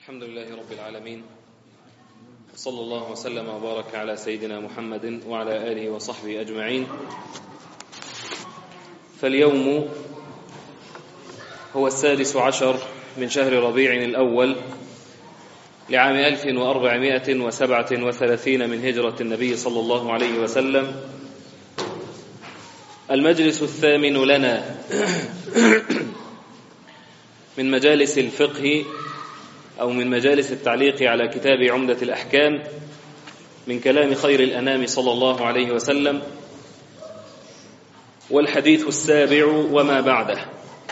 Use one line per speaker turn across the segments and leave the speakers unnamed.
الحمد لله رب العالمين صلى الله وسلم وبارك على سيدنا محمد وعلى آله وصحبه أجمعين فاليوم هو السادس عشر من شهر ربيع الأول لعام 1437 من هجرة النبي صلى الله عليه وسلم المجلس الثامن لنا من مجالس الفقه أو من مجالس التعليق على كتاب عمدة الأحكام من كلام خير الأنام صلى الله عليه وسلم والحديث السابع وما بعده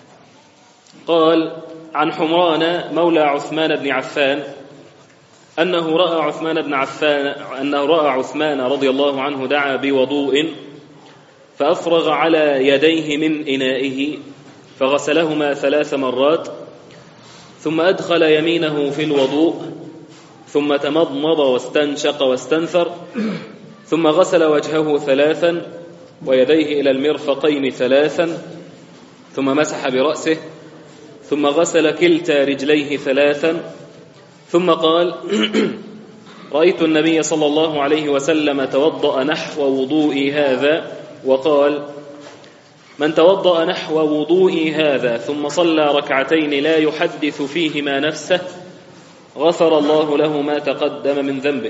قال عن حمران مولى عثمان بن عفان أنه رأى عثمان بن عفان أنه رأى عثمان رضي الله عنه دعا بوضوء فأفرغ على يديه من إنائه فغسلهما ثلاث مرات ثم أدخل يمينه في الوضوء ثم تمضمض واستنشق واستنثر ثم غسل وجهه ثلاثا ويديه إلى المرفقين ثلاثا ثم مسح برأسه ثم غسل كلتا رجليه ثلاثا ثم قال رأيت النبي صلى الله عليه وسلم توضأ نحو وضوئي هذا وقال من توضأ نحو وضوئي هذا ثم صلى ركعتين لا يحدث فيهما نفسه غفر الله له ما تقدم من ذنبه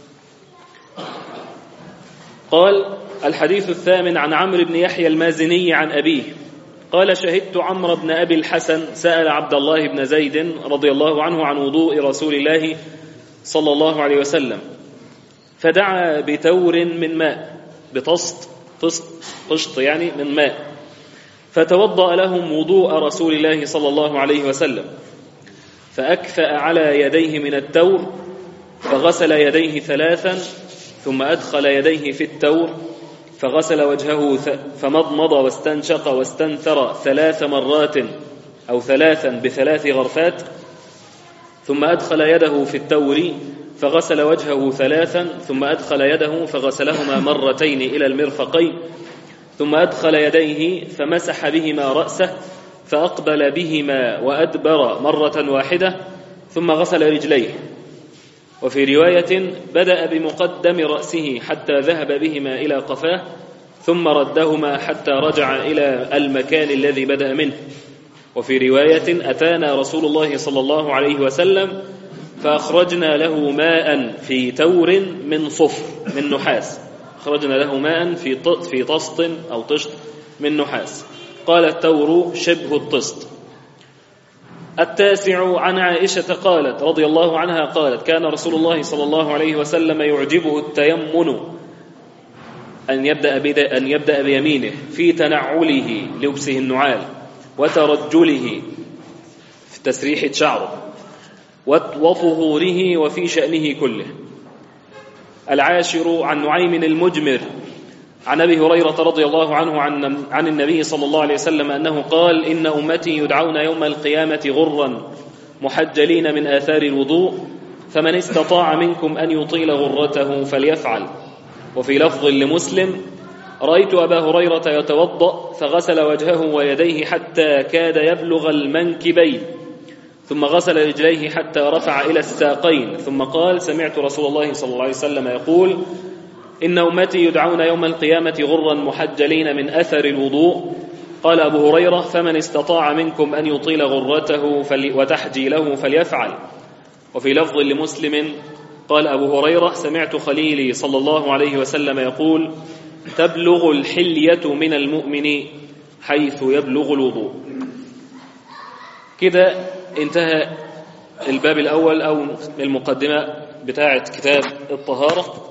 قال الحديث الثامن عن عمرو بن يحيى المازني عن أبيه قال شهدت عمرو بن أبي الحسن سأل عبد الله بن زيد رضي الله عنه عن وضوء رسول الله صلى الله عليه وسلم فدعا بتور من ماء بطست طست طشط يعني من ماء فتوضأ لهم وضوء رسول الله صلى الله عليه وسلم فأكفأ على يديه من التور فغسل يديه ثلاثا ثم أدخل يديه في التور فغسل وجهه فمضمض واستنشق واستنثر ثلاث مرات أو ثلاثا بثلاث غرفات ثم أدخل يده في التور فغسل وجهه ثلاثا ثم أدخل يده فغسلهما مرتين إلى المرفقين ثم أدخل يديه فمسح بهما رأسه فأقبل بهما وأدبر مرة واحدة ثم غسل رجليه وفي رواية بدأ بمقدم رأسه حتى ذهب بهما إلى قفاه ثم ردهما حتى رجع إلى المكان الذي بدأ منه وفي رواية أتانا رسول الله صلى الله عليه وسلم فأخرجنا له ماء في تور من صفر من نحاس أخرجنا له ماء في في طست أو طشت من نحاس قال التور شبه الطست التاسع عن عائشة قالت رضي الله عنها قالت كان رسول الله صلى الله عليه وسلم يعجبه التيمن أن يبدأ, أن يبدأ بيمينه في تنعله لبسه النعال وترجله في تسريح شعره وطهوره وفي شأنه كله العاشر عن نعيم المجمر عن ابي هريره رضي الله عنه عن عن النبي صلى الله عليه وسلم انه قال ان امتي يدعون يوم القيامه غرا محجلين من اثار الوضوء فمن استطاع منكم ان يطيل غرته فليفعل وفي لفظ لمسلم رايت ابا هريره يتوضا فغسل وجهه ويديه حتى كاد يبلغ المنكبين ثم غسل رجليه حتى رفع إلى الساقين ثم قال سمعت رسول الله صلى الله عليه وسلم يقول إن أمتي يدعون يوم القيامة غرا محجلين من أثر الوضوء قال أبو هريرة فمن استطاع منكم أن يطيل غرته فلي وتحجيله فليفعل وفي لفظ لمسلم قال أبو هريرة سمعت خليلي صلى الله عليه وسلم يقول تبلغ الحلية من المؤمن حيث يبلغ الوضوء كده انتهى الباب الأول أو المقدمة بتاعة كتاب الطهارة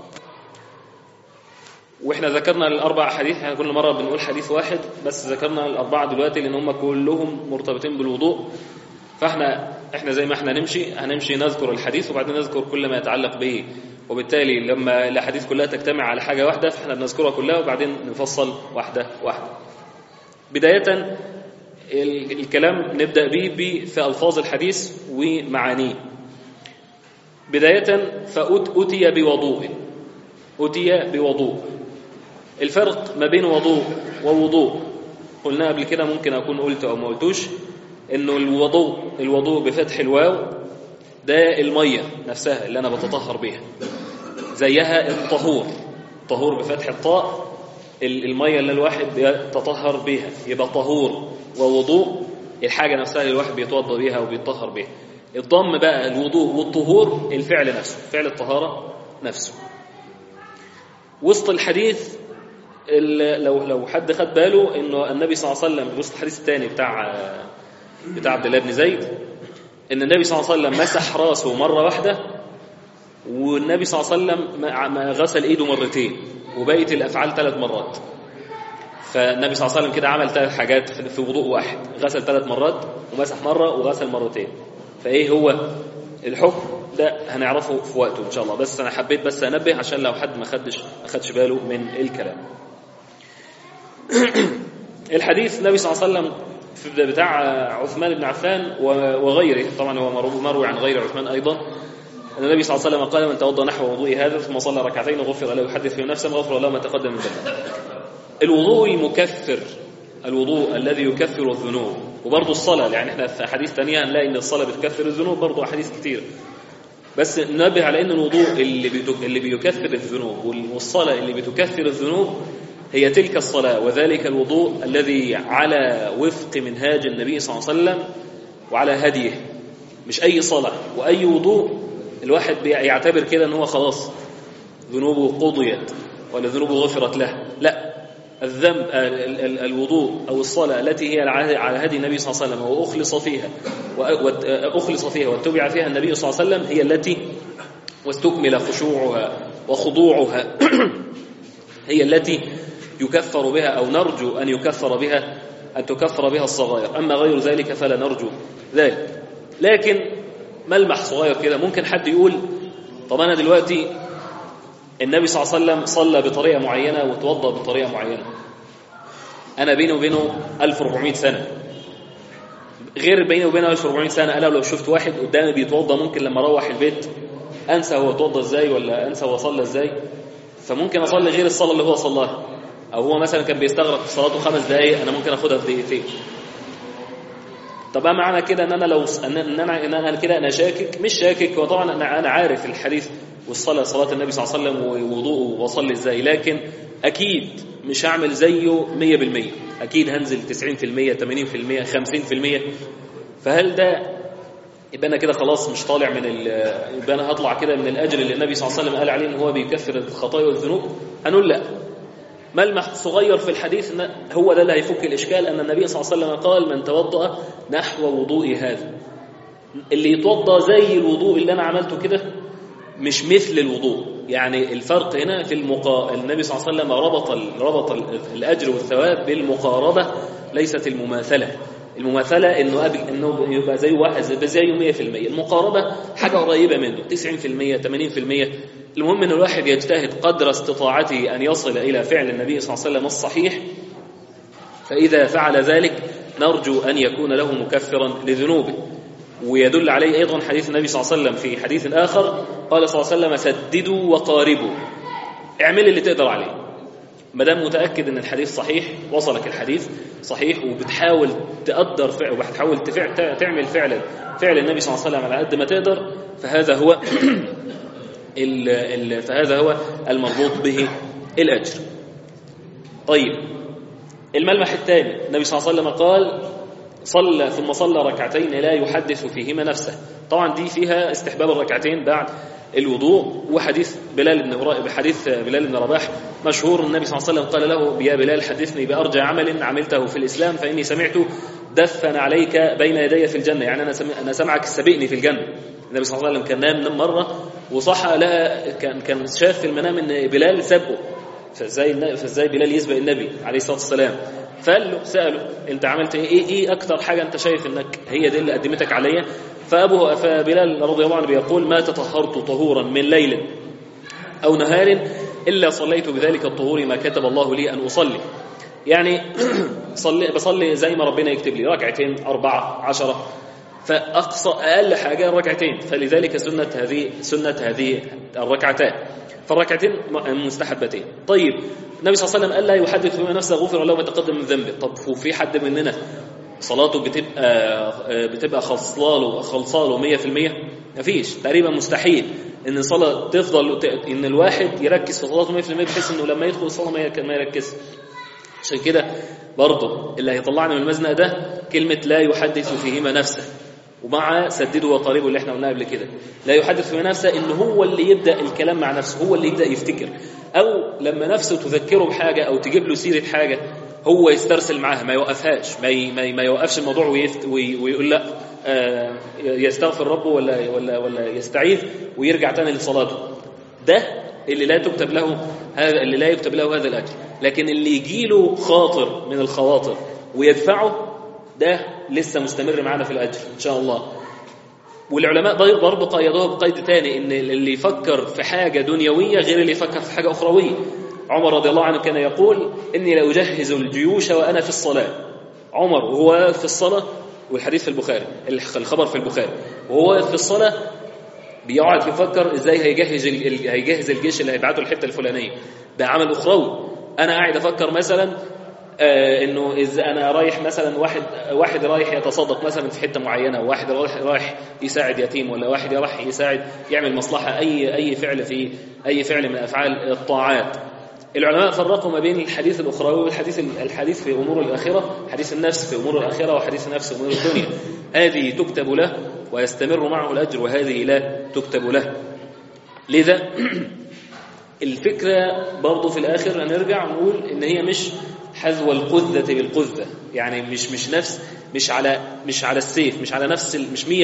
واحنا ذكرنا الأربع حديث احنا كل مرة بنقول حديث واحد بس ذكرنا الأربعة دلوقتي لأن هم كلهم مرتبطين بالوضوء فاحنا احنا زي ما احنا نمشي هنمشي نذكر الحديث وبعدين نذكر كل ما يتعلق به وبالتالي لما الاحاديث كلها تجتمع على حاجة واحدة فاحنا بنذكرها كلها وبعدين نفصل واحدة واحدة بداية الكلام نبدأ به في ألفاظ الحديث ومعانيه بداية فأتي بوضوء أتي بوضوء الفرق ما بين وضوء ووضوء قلنا قبل كده ممكن أكون قلت أو ما قلتوش إنه الوضوء الوضوء بفتح الواو ده المية نفسها اللي أنا بتطهر بيها زيها الطهور طهور بفتح الطاء المية اللي الواحد يتطهر بيها يبقى طهور ووضوء الحاجة نفسها اللي الواحد بيتوضا بيها وبيتطهر بيها الضم بقى الوضوء والطهور الفعل نفسه فعل الطهارة نفسه وسط الحديث لو لو حد خد باله انه النبي صلى الله عليه وسلم وسط الحديث الثاني بتاع بتاع عبد الله بن زيد ان النبي صلى الله عليه وسلم مسح راسه مره واحده والنبي صلى الله عليه وسلم ما غسل ايده مرتين وبقيه الافعال ثلاث مرات فالنبي صلى الله عليه وسلم كده عمل ثلاث حاجات في وضوء واحد غسل ثلاث مرات ومسح مره وغسل مرتين فايه هو الحكم ده هنعرفه في وقته ان شاء الله بس انا حبيت بس انبه عشان لو حد ما خدش ما خدش باله من الكلام الحديث النبي صلى الله عليه وسلم في بتاع عثمان بن عفان وغيره طبعا هو مروي عن غير عثمان ايضا ان النبي صلى الله عليه وسلم قال من توضا نحو وضوء هذا ثم صلى ركعتين غفر له يحدث في نفسه غفر له ما تقدم من ذنبه الوضوء المكفر الوضوء الذي يكفر الذنوب وبرضه الصلاه يعني احنا في احاديث ثانيه هنلاقي ان الصلاه بتكفر الذنوب برضه احاديث كتير بس ننبه على ان الوضوء اللي اللي بيكفر الذنوب والصلاه اللي بتكفر الذنوب هي تلك الصلاة وذلك الوضوء الذي على وفق منهاج النبي صلى الله عليه وسلم وعلى هديه مش أي صلاة وأي وضوء الواحد يعتبر كده ان هو خلاص ذنوبه قضيت ولا ذنوبه غفرت له لا الذنب الوضوء أو الصلاة التي هي على هدي النبي صلى الله عليه وسلم وأخلص فيها وأخلص فيها واتبع فيها النبي صلى الله عليه وسلم هي التي واستكمل خشوعها وخضوعها هي التي يكفر بها أو نرجو أن يكفر بها أن تكفر بها الصغائر أما غير ذلك فلا نرجو ذلك لكن ملمح صغير كده ممكن حد يقول طب أنا دلوقتي النبي صلى الله عليه وسلم صلى بطريقة معينة وتوضأ بطريقة معينة أنا بيني وبينه 1400 سنة غير بيني وبينه 1400 سنة أنا لو شفت واحد قدامي بيتوضأ ممكن لما أروح البيت أنسى هو توضأ إزاي ولا أنسى هو صلى إزاي فممكن أصلي غير الصلاة اللي هو صلاها أو هو مثلا كان بيستغرق في صلاته خمس دقايق أنا ممكن أخدها في دقيقتين طب ما معنى كده ان انا لو ان انا ان انا كده انا شاكك مش شاكك هو طبعا انا انا عارف الحديث والصلاه صلاه النبي صلى الله عليه وسلم ووضوءه واصلي ازاي لكن اكيد مش هعمل زيه 100% اكيد هنزل 90% 80% 50% فهل ده يبقى انا كده خلاص مش طالع من يبقى انا هطلع كده من الاجر اللي النبي صلى الله عليه وسلم قال عليه ان هو بيكفر الخطايا والذنوب هنقول لا ملمح صغير في الحديث إن هو ده اللي هيفك الإشكال أن النبي صلى الله عليه وسلم قال من توضأ نحو وضوء هذا اللي يتوضأ زي الوضوء اللي أنا عملته كده مش مثل الوضوء يعني الفرق هنا في المقا... النبي صلى الله عليه وسلم ربط ال... ربط الأجر والثواب بالمقاربة ليست المماثلة المماثلة إنه أبي إنه يبقى زي واحد زيه 100% المقاربة حاجة قريبة منه 90% 80% المهم ان الواحد يجتهد قدر استطاعته أن يصل إلى فعل النبي صلى الله عليه وسلم الصحيح فإذا فعل ذلك نرجو أن يكون له مكفرا لذنوبه ويدل عليه أيضا حديث النبي صلى الله عليه وسلم في حديث آخر قال صلى الله عليه وسلم سددوا وقاربوا اعمل اللي تقدر عليه ما دام متأكد ان الحديث صحيح وصلك الحديث صحيح وبتحاول تقدر فعل وبتحاول تعمل فعلا فعل النبي صلى الله عليه وسلم على قد ما تقدر فهذا هو ال ال فهذا هو المربوط به الأجر طيب الملمح الثاني النبي صلى الله عليه وسلم قال صلى ثم صلى ركعتين لا يحدث فيهما نفسه طبعا دي فيها استحباب الركعتين بعد الوضوء وحديث بلال بن حديث بلال بن رباح مشهور النبي صلى الله عليه وسلم قال له يا بلال حدثني بأرجى عمل عملته في الإسلام فإني سمعت دفن عليك بين يدي في الجنة يعني أنا أنا سمعك سبقني في الجنة النبي صلى الله عليه وسلم كان نام مرة وصحى لها كان كان شاف في المنام ان بلال سبقه فازاي فازاي بلال يسبق النبي عليه الصلاه والسلام فقال له ساله انت عملت ايه ايه, إيه اكتر حاجه انت شايف انك هي دي اللي قدمتك عليا فابو فبلال رضي الله عنه بيقول ما تطهرت طهورا من ليل او نهار الا صليت بذلك الطهور ما كتب الله لي ان اصلي يعني صلي بصلي زي ما ربنا يكتب لي ركعتين أربعة عشرة فأقصى أقل حاجة ركعتين فلذلك سنة هذه سنة هذه الركعتان فالركعتين مستحبتين طيب النبي صلى الله عليه وسلم قال لا يحدث بما نفسه غفر له ما تقدم من ذنبه طب وفي حد مننا صلاته بتبقى بتبقى خلصاله خلصاله 100% مفيش تقريبا مستحيل ان صلاه تفضل ان الواحد يركز في صلاته 100% بحيث انه لما يدخل الصلاه ما يركز عشان كده برضه اللي هيطلعنا من المزنق ده كلمه لا يحدث فيهما نفسه ومع سدده وقريبه اللي احنا قلناها قبل كده لا يحدث في نفسه ان هو اللي يبدا الكلام مع نفسه هو اللي يبدا يفتكر او لما نفسه تذكره بحاجه او تجيب له سيره حاجه هو يسترسل معاها ما يوقفهاش ما ما, ما يوقفش الموضوع ويفت ويقول لا آه يستغفر ربه ولا ولا ولا يستعيذ ويرجع تاني لصلاته ده اللي لا تكتب له هذا اللي لا يكتب له هذا الاجر لكن اللي يجي له خاطر من الخواطر ويدفعه ده لسه مستمر معانا في الاجر ان شاء الله والعلماء برضه قيدوها بقيد تاني ان اللي يفكر في حاجه دنيويه غير اللي يفكر في حاجه اخرويه عمر رضي الله عنه كان يقول اني لاجهز الجيوش وانا في الصلاه عمر وهو في الصلاه والحديث في البخاري الخبر في البخاري وهو في الصلاه بيقعد يفكر ازاي هيجهز هيجهز الجيش اللي هيبعته الحته الفلانيه ده عمل اخروي انا قاعد افكر مثلا آه انه اذا انا رايح مثلا واحد واحد رايح يتصدق مثلا في حته معينه وواحد رايح رايح يساعد يتيم ولا واحد رايح يساعد يعمل مصلحه اي اي فعل في اي فعل من افعال الطاعات العلماء فرقوا ما بين الحديث الاخروي والحديث الحديث في امور الاخره حديث النفس في امور الاخره وحديث النفس في امور الدنيا هذه تكتب له ويستمر معه الاجر وهذه لا تكتب له لذا الفكره برضه في الاخر هنرجع ونقول ان هي مش حذو القذة بالقذة يعني مش مش نفس مش على مش على السيف مش على نفس مش 100% 100%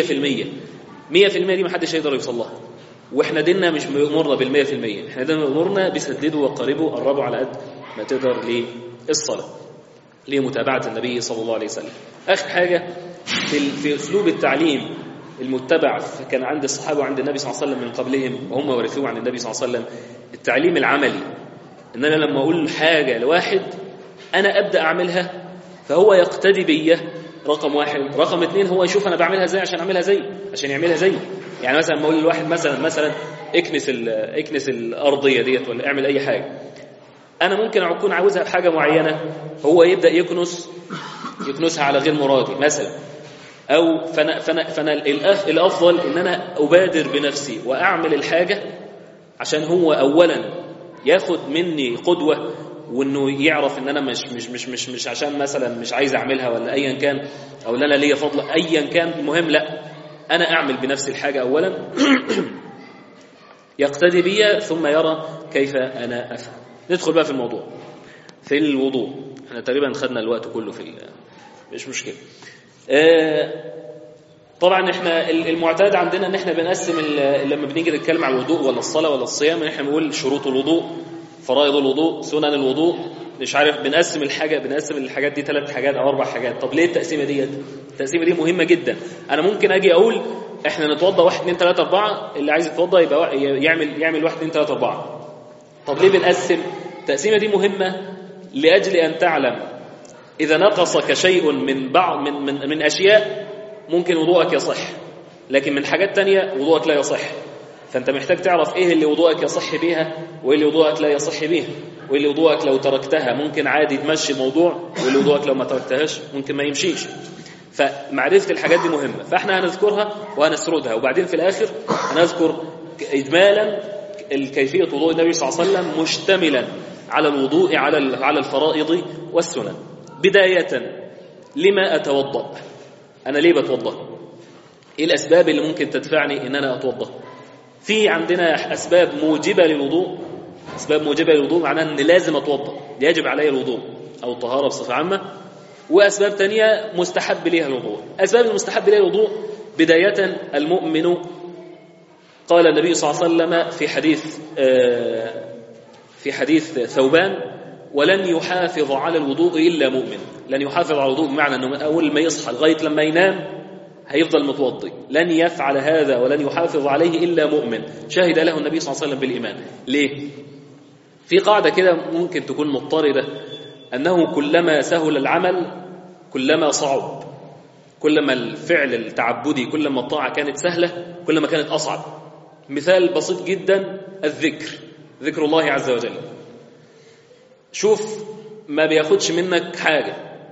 دي ما حدش هيقدر يوصل لها واحنا ديننا مش بيأمرنا بال 100% احنا ديننا بيأمرنا بيسددوا وقربوا قربوا على قد ما تقدر للصلاة لمتابعة النبي صلى الله عليه وسلم آخر حاجة في, في أسلوب التعليم المتبع كان عند الصحابة وعند النبي صلى الله عليه وسلم من قبلهم وهم ورثوه عن النبي صلى الله عليه وسلم التعليم العملي ان انا لما اقول حاجه لواحد انا ابدا اعملها فهو يقتدي بيا رقم واحد رقم اثنين هو يشوف انا بعملها ازاي عشان اعملها زي عشان يعملها زي يعني مثلا ما اقول لواحد مثلا مثلا اكنس اكنس الارضيه ديت ولا اعمل اي حاجه انا ممكن اكون عاوزها في حاجه معينه هو يبدا يكنس يكنسها على غير مرادي مثلا او فانا فانا فانا الافضل ان انا ابادر بنفسي واعمل الحاجه عشان هو اولا ياخد مني قدوه وانه يعرف ان انا مش مش مش مش مش عشان مثلا مش عايز اعملها ولا ايا كان او ان انا ليا فضل ايا كان المهم لا انا اعمل بنفسي الحاجه اولا يقتدي بي ثم يرى كيف انا افعل ندخل بقى في الموضوع في الوضوء احنا تقريبا خدنا الوقت كله في مش مشكله آه طبعا احنا المعتاد عندنا ان احنا بنقسم لما بنيجي نتكلم على الوضوء ولا الصلاه ولا الصيام ان احنا بنقول شروط الوضوء فرائض الوضوء سنن الوضوء مش عارف بنقسم الحاجه بنقسم الحاجات دي ثلاث حاجات او اربع حاجات طب ليه التقسيمه ديت التقسيمه دي مهمه جدا انا ممكن اجي اقول احنا نتوضى 1 2 3 4 اللي عايز يتوضى يبقى يعمل يعمل 1 2 3 4 طب ليه بنقسم التقسيمه دي مهمه لاجل ان تعلم اذا نقصك شيء من بعض من من, من اشياء ممكن وضوءك يصح لكن من حاجات تانية وضوءك لا يصح فانت محتاج تعرف ايه اللي وضوءك يصح بيها وايه اللي وضوءك لا يصح بيها وايه اللي وضوءك لو تركتها ممكن عادي تمشي الموضوع وايه اللي وضوءك لو ما تركتهاش ممكن ما يمشيش فمعرفة الحاجات دي مهمة فاحنا هنذكرها وهنسردها وبعدين في الآخر هنذكر إجمالا الكيفية وضوء النبي صلى الله عليه وسلم مشتملا على الوضوء على على الفرائض والسنن بداية لما أتوضأ أنا ليه بتوضأ إيه الأسباب اللي ممكن تدفعني إن أنا أتوضأ في عندنا أسباب موجبة للوضوء أسباب موجبة للوضوء معناها أن لازم أتوضأ يجب علي الوضوء أو الطهارة بصفة عامة وأسباب تانية مستحب ليها الوضوء أسباب المستحب ليها الوضوء بداية المؤمن قال النبي صلى الله عليه وسلم في حديث في حديث ثوبان ولن يحافظ على الوضوء إلا مؤمن لن يحافظ على الوضوء بمعنى أنه من أول ما يصحى لغاية لما ينام هيفضل متوضي لن يفعل هذا ولن يحافظ عليه إلا مؤمن شهد له النبي صلى الله عليه وسلم بالإيمان ليه؟ في قاعدة كده ممكن تكون مضطردة أنه كلما سهل العمل كلما صعب كلما الفعل التعبدي كلما الطاعة كانت سهلة كلما كانت أصعب مثال بسيط جدا الذكر ذكر الله عز وجل شوف ما بياخدش منك حاجة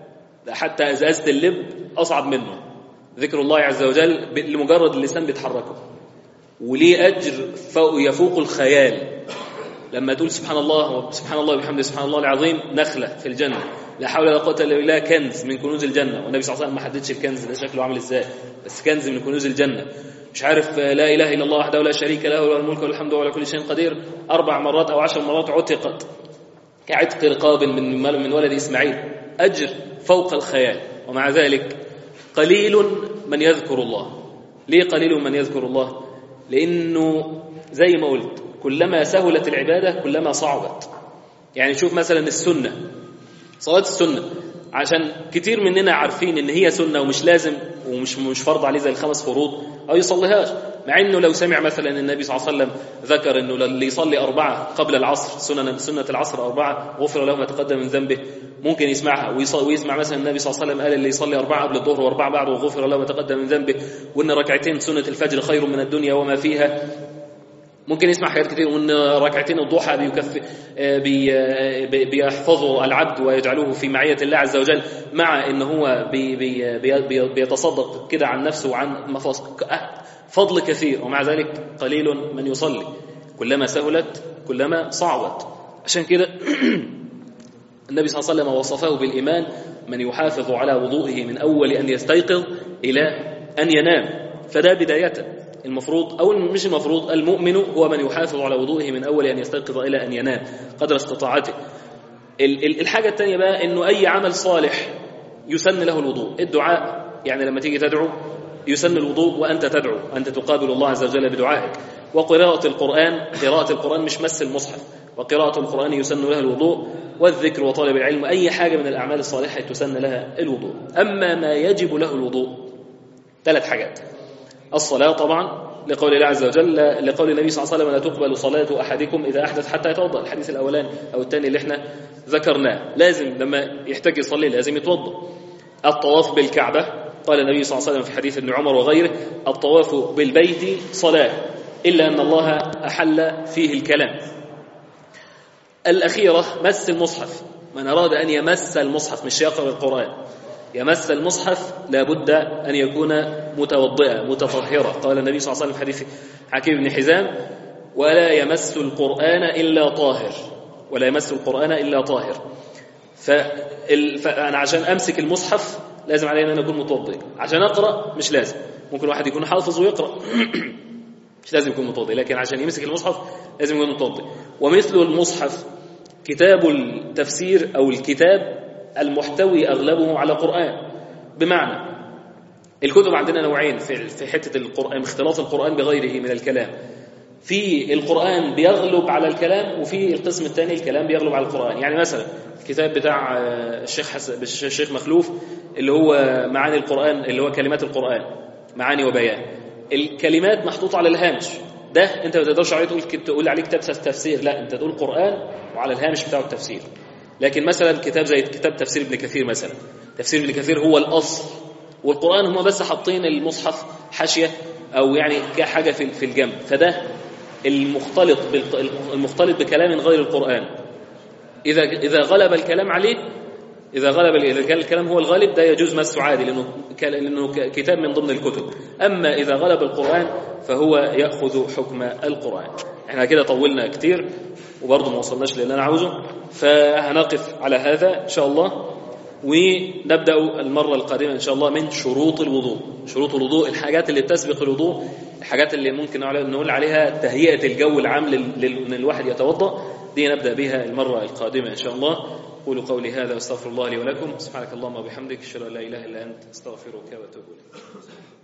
ده حتى ازازه اللب اصعب منه ذكر الله عز وجل ب- لمجرد اللسان بيتحركه وليه اجر فوق يفوق الخيال لما تقول سبحان الله سبحان الله وبحمده سبحان الله العظيم نخله في الجنه لا حول ولا قوه الا بالله كنز من كنوز الجنه والنبي صلى الله عليه وسلم ما حددش الكنز ده شكله عامل ازاي بس كنز من كنوز الجنه مش عارف آه، لا اله الا الله وحده لا شريك له له الملك والحمد وعلى كل شيء قدير اربع مرات او عشر مرات عتقت كعتق رقاب من من ولد اسماعيل اجر فوق الخيال ومع ذلك قليل من يذكر الله ليه قليل من يذكر الله لانه زي ما قلت كلما سهلت العباده كلما صعبت يعني شوف مثلا السنه صلاه السنه عشان كتير مننا عارفين ان هي سنه ومش لازم ومش مش فرض عليه زي الخمس فروض او يصليهاش مع انه لو سمع مثلا النبي صلى الله عليه وسلم ذكر انه اللي يصلي اربعه قبل العصر سنن سنه العصر اربعه غفر له ما تقدم من ذنبه ممكن يسمعها ويص- ويسمع مثلا النبي صلى الله عليه وسلم قال اللي يصلي اربعه قبل الظهر واربعه بعده وغفر له ما تقدم من ذنبه وان ركعتين سنه الفجر خير من الدنيا وما فيها ممكن يسمع حاجات كتير وان ركعتين الضحى بيكفي آه، بي آه، بي- بيحفظوا العبد ويجعلوه في معيه الله عز وجل مع ان هو بي بي بي بي بيتصدق كده عن نفسه وعن مفاصل فضل كثير ومع ذلك قليل من يصلي كلما سهلت كلما صعبت عشان كده النبي صلى الله عليه وسلم وصفه بالإيمان من يحافظ على وضوئه من أول أن يستيقظ إلى أن ينام فده بداية المفروض أو مش المفروض المؤمن هو من يحافظ على وضوئه من أول أن يستيقظ إلى أن ينام قدر استطاعته ال- ال- الحاجة الثانية بقى أنه أي عمل صالح يسن له الوضوء الدعاء يعني لما تيجي تدعو يسن الوضوء وأنت تدعو أنت تقابل الله عز وجل بدعائك وقراءة القرآن قراءة القرآن مش مس المصحف وقراءة القرآن يسن لها الوضوء والذكر وطالب العلم أي حاجة من الأعمال الصالحة تسن لها الوضوء أما ما يجب له الوضوء ثلاث حاجات الصلاة طبعا لقول الله عز وجل لقول النبي صلى الله عليه وسلم لا تقبل صلاة أحدكم إذا أحدث حتى يتوضأ الحديث الأولاني أو الثاني اللي احنا ذكرناه لازم لما يحتاج يصلي لازم يتوضأ الطواف بالكعبة قال النبي صلى الله عليه وسلم في حديث ابن عمر وغيره الطواف بالبيت صلاة إلا أن الله أحل فيه الكلام الأخيرة مس المصحف من أراد أن يمس المصحف مش يقرأ القرآن يمس المصحف لابد أن يكون متوضئا متطهرا قال النبي صلى الله عليه وسلم في حديث حكيم بن حزام ولا يمس القرآن إلا طاهر ولا يمس القرآن إلا طاهر فال... فأنا عشان أمسك المصحف لازم علي أن أنا أكون متوضئ عشان أقرأ مش لازم ممكن واحد يكون حافظ ويقرأ مش لازم يكون متوضئ لكن عشان يمسك المصحف لازم يكون متوضئ ومثل المصحف كتاب التفسير أو الكتاب المحتوي أغلبه على قرآن بمعنى الكتب عندنا نوعين في في حتة القرآن اختلاط القرآن بغيره من الكلام في القرآن بيغلب على الكلام وفي القسم الثاني الكلام بيغلب على القرآن يعني مثلا الكتاب بتاع الشيخ حسن الشيخ مخلوف اللي هو معاني القرآن اللي هو كلمات القرآن معاني وبيان الكلمات محطوطة على الهامش ده انت ما تقدرش عليه تقول تقول عليه كتاب تفسير لا انت تقول قرآن وعلى الهامش بتاعه التفسير لكن مثلا كتاب زي كتاب تفسير ابن كثير مثلا تفسير ابن كثير هو الأصل والقرآن هم بس حاطين المصحف حاشية أو يعني كحاجة في في الجنب فده المختلط المختلط بكلام غير القرآن إذا إذا غلب الكلام عليه إذا غلب إذا كان الكلام هو الغالب ده يجوز مسه عادي لأنه لأنه كتاب من ضمن الكتب أما إذا غلب القرآن فهو يأخذ حكم القرآن احنا كده طولنا كتير وبرضه ما وصلناش للي أنا عاوزه فهنقف على هذا إن شاء الله ونبدأ المرة القادمة إن شاء الله من شروط الوضوء شروط الوضوء الحاجات اللي بتسبق الوضوء الحاجات اللي ممكن نقول عليها تهيئة الجو العام لأن الواحد يتوضأ دي نبدأ بها المرة القادمة إن شاء الله قولوا قولي هذا واستغفر الله لي ولكم سبحانك اللهم وبحمدك اشهد ان لا اله الا انت استغفرك واتوب اليك